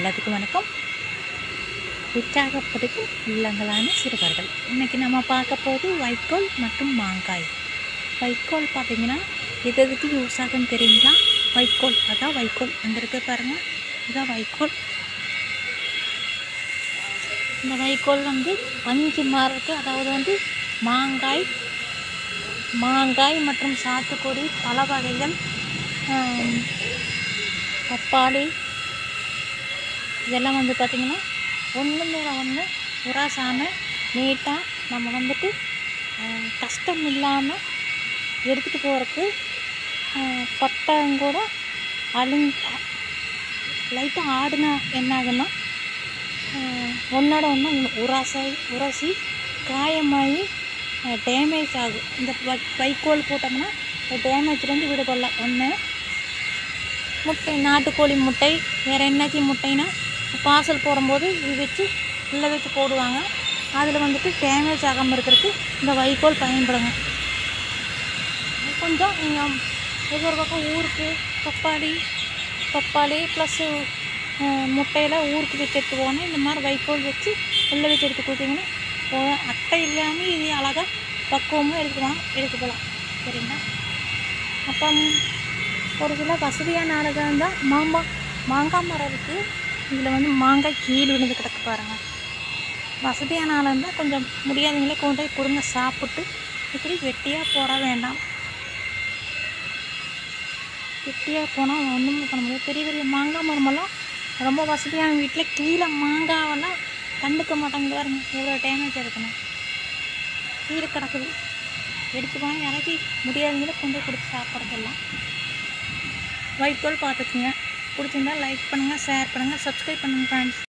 எல்லாத்துக்கும் வணக்கம் உற்சாகப்படுத்தும் உள்ளங்களான சிறுவர்கள் இன்றைக்கி நம்ம பார்க்க போது வைக்கோல் மற்றும் மாங்காய் வைக்கோல் பார்த்தீங்கன்னா எது எதுக்கு யூஸ் ஆகுன்னு தெரியுங்களா வைக்கோல் அதான் வைக்கோல் அங்கே இருக்க பாருங்கள் இதுதான் வைக்கோல் இந்த வைக்கோல் வந்து அஞ்சு மரம் இருக்குது அதாவது வந்து மாங்காய் மாங்காய் மற்றும் சாத்துக்குடி பல வகைகள் ஆம், பப்பாளி இதெல்லாம் வந்து பார்த்திங்கன்னா ஒன்று மேலே ஒன்று உராசாமல் நீட்டாக நம்ம வந்துட்டு ஆஹ், கஷ்டம் இல்லாமல் எடுத்துகிட்டு போகிறதுக்கு பட்டம் கூட அழிங் லைட்டாக ஆடுனா என்ன ஆகுன்னா ஆஹ், ஒன்றோட ஒன்று உராசை உரசி காயமாகி டேமேஜ் ஆகும் இந்த வை- வைக்கோல் போட்டோம்னா டேமேஜ்லேருந்து விடுபடலாம் ஒன்று முட்டை நாட்டுக்கோழி முட்டை வேறு என்னத்தையும் முட்டைனா பார்சல் போடும்போது இது வச்சு உள்ளே வச்சு போடுவாங்க அதில் வந்துட்டு டேமேஜ் ஆகாமல் இருக்கிறதுக்கு இந்த வைக்கோல் பயன்படுங்க கொஞ்சம் நீங்கள் ஒவ்வொரு பக்கம் ஊருக்கு பப்பாளி பப்பாளி ப்ளஸ்ஸு முட்டையில் ஊருக்கு வச்சு எடுத்து போனால் இந்த மாதிரி வைக்கோல் வச்சு உள்ளே வச்சு எடுத்து கொடுத்தீங்கன்னா போதும். அட்டை இல்லாமல் இது அழகாக பக்குவமாக எடுத்துக்கலாம் எடுத்து போகலாம் சரிங்களா அப்புறம் ஒரு சில வசதியான ஆளுங்க இருந்தால் மாம்பா மாங்காய் மரம் இருக்குது இதில் வந்து மாங்காய் கீழே விழுந்து கிடக்கு பாருங்க வசதியான ஆள் இருந்தால் கொஞ்சம் முடியாதவங்களே கொண்டு போய் கொடுங்க சாப்பிட்டு இப்படி வெட்டியாக போட வேண்டாம் வெட்டியாக போனால் ஒன்றும் பண்ண முடியாது பெரிய பெரிய மாங்காய் மரமெல்லாம் ரொம்ப வசதியான வீட்டில் கீழே மாங்காவெல்லாம் கண்டுக்க மாட்டாங்க பாருங்க எவ்வளோ டேமேஜ் இருக்கணும் கீழே கிடக்குது எடுத்து போனால் யாராச்சும் முடியாதவங்களே கொண்டு போய் கொடுத்து சாப்பிட்றதெல்லாம் வைக்கோல் பார்த்துக்குங்க பிடிச்சிருந்தா லைக் பண்ணுங்கள் ஷேர் பண்ணுங்கள் சப்ஸ்கிரைப் பண்ணுங்கள் ஃப்ரெண்ட்ஸ்